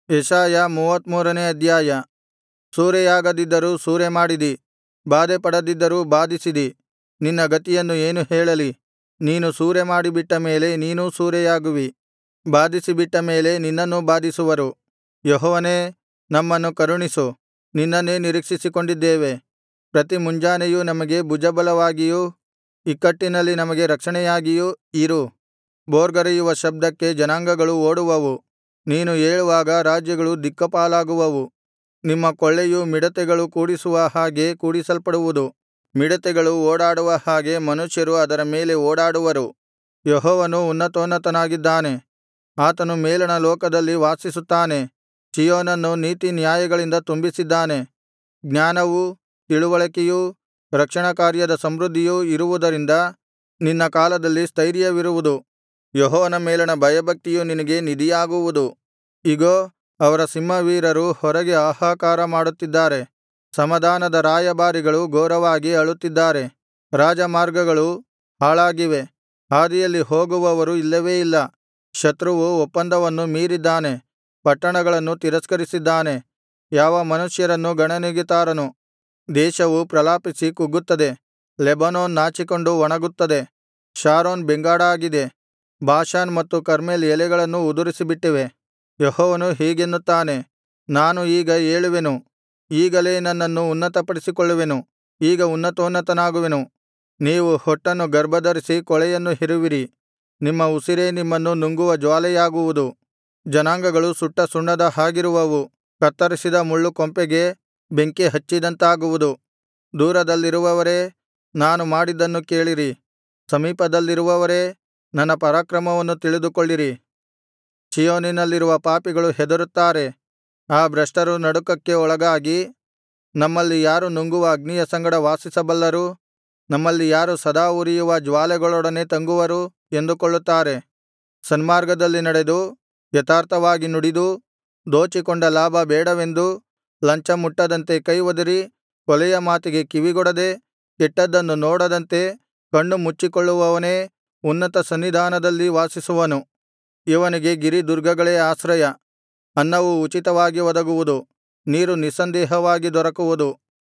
ಯೆಶಾಯ ಮೂವತ್ತಮೂರನೇ ಅಧ್ಯಾಯ ಸೂರೆಯಾಗದಿದ್ದರೂ ಸೂರೆಮಾಡಿದಿ ಬಾಧೆಪಡದಿದ್ದರೂ ಬಾಧಿಸಿದಿ ನಿನ್ನ ಗತಿಯನ್ನು ಏನು ಹೇಳಲಿ ನೀನು ಸೂರೆಮಾಡಿಬಿಟ್ಟ ಮೇಲೆ ನೀನೂ ಸೂರೆಯಾಗುವಿ ಬಾಧಿಸಿಬಿಟ್ಟ ಮೇಲೆ ನಿನ್ನನ್ನೂ ಬಾಧಿಸುವರು ಯೆಹೋವನೇ ನಮ್ಮನ್ನು ಕರುಣಿಸು ನಿನ್ನನ್ನೇ ನಿರೀಕ್ಷಿಸಿಕೊಂಡಿದ್ದೇವೆ ಪ್ರತಿ ಮುಂಜಾನೆಯೂ ನಮಗೆ ಭುಜಬಲವಾಗಿಯೂ ಇಕ್ಕಟ್ಟಿನಲ್ಲಿ ನಮಗೆ ರಕ್ಷಣೆಯಾಗಿಯೂ ಇರು ಭೋರ್ಗರೆಯುವ ಶಬ್ದಕ್ಕೆ ಜನಾಂಗಗಳು ಓಡುವವು ನೀನು ಏಳುವಾಗ ರಾಜ್ಯಗಳು ದಿಕ್ಕಾಪಾಲಾಗುವವು ನಿಮ್ಮ ಕೊಳ್ಳೆಯು ಮಿಡತೆಗಳು ಕೂಡಿಸುವ ಹಾಗೆ ಕೂಡಿಸಲ್ಪಡುವುದು ಮಿಡತೆಗಳು ಓಡಾಡುವ ಹಾಗೆ ಮನುಷ್ಯರು ಅದರ ಮೇಲೆ ಓಡಾಡುವರು ಯೆಹೋವನು ಉನ್ನತೋನ್ನತನಾಗಿದ್ದಾನೆ ಆತನು ಮೇಲಣ ಲೋಕದಲ್ಲಿ ವಾಸಿಸುತ್ತಾನೆ ಚೀಯೋನನ್ನು ನೀತಿನ್ಯಾಯಗಳಿಂದ ತುಂಬಿಸಿದ್ದಾನೆ ಜ್ಞಾನವೂ ತಿಳಿವಳಿಕೆಯೂ ರಕ್ಷಣಾಕಾರ್ಯದ ಸಮೃದ್ಧಿಯೂ ಇರುವುದರಿಂದ ನಿನ್ನ ಕಾಲದಲ್ಲಿ ಸ್ಥೈರ್ಯವಿರುವುದು ಯೆಹೋವನ ಮೇಲಣ ಭಯಭಕ್ತಿಯು ನಿನಗೆ ನಿಧಿಯಾಗುವುದು ಇಗೋ ಅವರ ಸಿಂಹವೀರರು ಹೊರಗೆ ಹಾಹಾಕಾರ ಮಾಡುತ್ತಿದ್ದಾರೆ ಸಮಾಧಾನದ ರಾಯಭಾರಿಗಳು ಘೋರವಾಗಿ ಅಳುತ್ತಿದ್ದಾರೆ ರಾಜಮಾರ್ಗಗಳು ಹಾಳಾಗಿವೆ ಹಾದಿಯಲ್ಲಿ ಹೋಗುವವರು ಇಲ್ಲವೇ ಇಲ್ಲ ಶತ್ರುವು ಒಪ್ಪಂದವನ್ನು ಮೀರಿದ್ದಾನೆ ಪಟ್ಟಣಗಳನ್ನು ತಿರಸ್ಕರಿಸಿದ್ದಾನೆ ಯಾವ ಮನುಷ್ಯರನ್ನೂ ಗಣನೆಗೆ ತಾರನು ದೇಶವು ಪ್ರಲಾಪಿಸಿ ಕುಗ್ಗುತ್ತದೆ ಲೆಬನೋನ್ ನಾಚಿಕೊಂಡು ಒಣಗುತ್ತದೆ ಶಾರೋನ್ ಬೆಂಗಾಡಾಗಿದೆ ಬಾಷಾನ್ ಮತ್ತು ಕರ್ಮೆಲ್ ಎಲೆಗಳನ್ನು ಉದುರಿಸಿಬಿಟ್ಟಿವೆ ಯೆಹೋವನು ಹೀಗೆನ್ನುತ್ತಾನೆ ನಾನು ಈಗ ಏಳುವೆನು ಈಗಲೇ ನನ್ನನ್ನು ಉನ್ನತಪಡಿಸಿಕೊಳ್ಳುವೆನು ಈಗ ಉನ್ನತೋನ್ನತನಾಗುವೆನು ನೀವು ಹೊಟ್ಟನ್ನು ಗರ್ಭಧರಿಸಿ ಕೊಳೆಯನ್ನು ಹೆರುವಿರಿ ನಿಮ್ಮ ಉಸಿರೇ ನಿಮ್ಮನ್ನು ನುಂಗುವ ಜ್ವಾಲೆಯಾಗುವುದು ಜನಾಂಗಗಳು ಸುಟ್ಟ ಸುಣ್ಣದ ಹಾಗಿರುವವು ಕತ್ತರಿಸಿದ ಮುಳ್ಳುಕೊಂಪೆಗೆ ಬೆಂಕಿ ಹಚ್ಚಿದಂತಾಗುವುದು ದೂರದಲ್ಲಿರುವವರೇ ನಾನು ಮಾಡಿದ್ದನ್ನು ಕೇಳಿರಿ ಸಮೀಪದಲ್ಲಿರುವವರೇ ನನ್ನ ಪರಾಕ್ರಮವನ್ನು ತಿಳಿದುಕೊಳ್ಳಿರಿ ಚೀಯೋನಿನಲ್ಲಿರುವ ಪಾಪಿಗಳು ಹೆದರುತ್ತಾರೆ ಆ ಭ್ರಷ್ಟರು ನಡುಕಕ್ಕೆ ಒಳಗಾಗಿ ನಮ್ಮಲ್ಲಿ ಯಾರು ನುಂಗುವ ಅಗ್ನಿಯ ಸಂಗಡ ವಾಸಿಸಬಲ್ಲರು ನಮ್ಮಲ್ಲಿ ಯಾರು ಸದಾ ಉರಿಯುವ ಜ್ವಾಲೆಗಳೊಡನೆ ತಂಗುವರು ಎಂದುಕೊಳ್ಳುತ್ತಾರೆ ಸನ್ಮಾರ್ಗದಲ್ಲಿ ನಡೆದು ಯಥಾರ್ಥವಾಗಿ ನುಡಿದು ದೋಚಿಕೊಂಡ ಲಾಭ ಬೇಡವೆಂದು ಲಂಚ ಮುಟ್ಟದಂತೆ ಕೈ ಒದರಿ ಕೊಲೆಯ ಮಾತಿಗೆ ಕಿವಿಗೊಡದೆ ಕೆಟ್ಟದ್ದನ್ನು ನೋಡದಂತೆ ಕಣ್ಣು ಮುಚ್ಚಿಕೊಳ್ಳುವವನೇ ಉನ್ನತ ಸನ್ನಿಧಾನದಲ್ಲಿ ವಾಸಿಸುವನು ಇವನಿಗೆ ಗಿರಿದುರ್ಗಗಳೇ ಆಶ್ರಯ ಅನ್ನವು ಉಚಿತವಾಗಿ ಒದಗುವುದು ನೀರು ನಿಸ್ಸಂದೇಹವಾಗಿ ದೊರಕುವುದು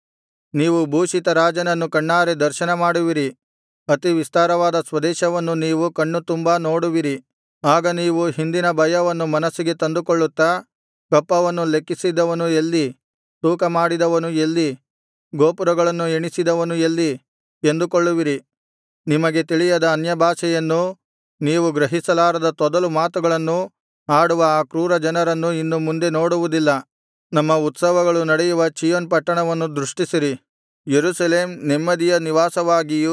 ನೀವು ಭೂಷಿತ ರಾಜನನ್ನು ಕಣ್ಣಾರೆ ದರ್ಶನಮಾಡುವಿರಿ ಅತಿ ವಿಸ್ತಾರವಾದ ಸ್ವದೇಶವನ್ನು ನೀವು ಕಣ್ಣು ತುಂಬಾ ನೋಡುವಿರಿ ಆಗ ನೀವು ಹಿಂದಿನ ಭಯವನ್ನು ಮನಸ್ಸಿಗೆ ತಂದುಕೊಳ್ಳುತ್ತಾ ಕಪ್ಪವನ್ನು ಲೆಕ್ಕಿಸಿದವನು ಎಲ್ಲಿ ತೂಕಮಾಡಿದವನು ಎಲ್ಲಿ ಗೋಪುರಗಳನ್ನು ಎಣಿಸಿದವನು ಎಲ್ಲಿ ಎಂದುಕೊಳ್ಳುವಿರಿ ನಿಮಗೆ ತಿಳಿಯದ ಅನ್ಯಭಾಷೆಯನ್ನೂ ನೀವು ಗ್ರಹಿಸಲಾರದ ತೊದಲು ಮಾತುಗಳನ್ನು ಆಡುವ ಆ ಕ್ರೂರ ಜನರನ್ನು ಇನ್ನು ಮುಂದೆ ನೋಡುವುದಿಲ್ಲ ನಮ್ಮ ಉತ್ಸವಗಳು ನಡೆಯುವ ಚೀಯೋನ್ ಪಟ್ಟಣವನ್ನು ದೃಷ್ಟಿಸಿರಿ ಯೆರೂಸಲೇಮ್ ನೆಮ್ಮದಿಯ ನಿವಾಸವಾಗಿಯೂ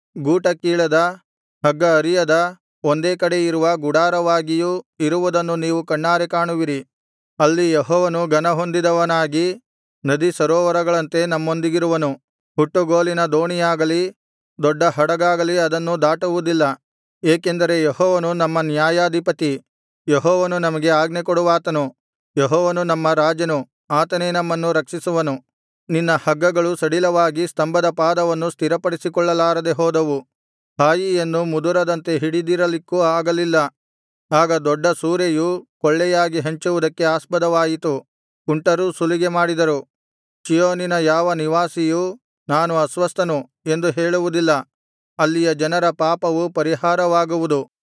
ಗೂಟಕೀಳದ ಹಗ್ಗ ಹರಿಯದ ಒಂದೇ ಕಡೆ ಇರುವ ಗುಡಾರವಾಗಿಯೂ ಇರುವುದನ್ನು ನೀವು ಕಣ್ಣಾರೆ ಕಾಣುವಿರಿ ಅಲ್ಲಿ ಯೆಹೋವನು ಘನಹೊಂದಿದವನಾಗಿ ನದಿ ಸರೋವರಗಳಂತೆ ನಮ್ಮೊಂದಿಗಿರುವನು ಹುಟ್ಟುಗೋಲಿನ ದೋಣಿಯಾಗಲಿ ದೊಡ್ಡ ಹಡಗಾಗಲಿ ಅದನ್ನು ದಾಟುವುದಿಲ್ಲ ಏಕೆಂದರೆ ಯೆಹೋವನು ನಮ್ಮ ನ್ಯಾಯಾಧಿಪತಿ ಯೆಹೋವನು ನಮಗೆ ಆಜ್ಞೆಕೊಡುವಾತನು ಯೆಹೋವನು ನಮ್ಮ ರಾಜನು ಆತನೇ ನಮ್ಮನ್ನು ರಕ್ಷಿಸುವನು ನಿನ್ನ ಹಗ್ಗಗಳು ಸಡಿಲವಾಗಿ ಸ್ತಂಭದ ಪಾದವನ್ನು ಸ್ಥಿರಪಡಿಸಿಕೊಳ್ಳಲಾರದೆ ಹೋದವು ಹಾಯಿಯನ್ನು ಮುದುರದಂತೆ ಹಿಡಿದಿರಲಿಕ್ಕೂ ಆಗಲಿಲ್ಲ ಆಗ ದೊಡ್ಡ ಸೂರೆಯು ಕೊಳ್ಳೆಯಾಗಿ ಹಂಚುವುದಕ್ಕೆ ಆಸ್ಪದವಾಯಿತು ಕುಂಟರೂ ಸುಲಿಗೆ ಮಾಡಿದರು ಚೀಯೋನಿನ ಯಾವ ನಿವಾಸಿಯೂ ನಾನು ಅಸ್ವಸ್ಥನು ಎಂದು ಹೇಳುವುದಿಲ್ಲ ಅಲ್ಲಿಯ ಜನರ ಪಾಪವು ಪರಿಹಾರವಾಗುವುದು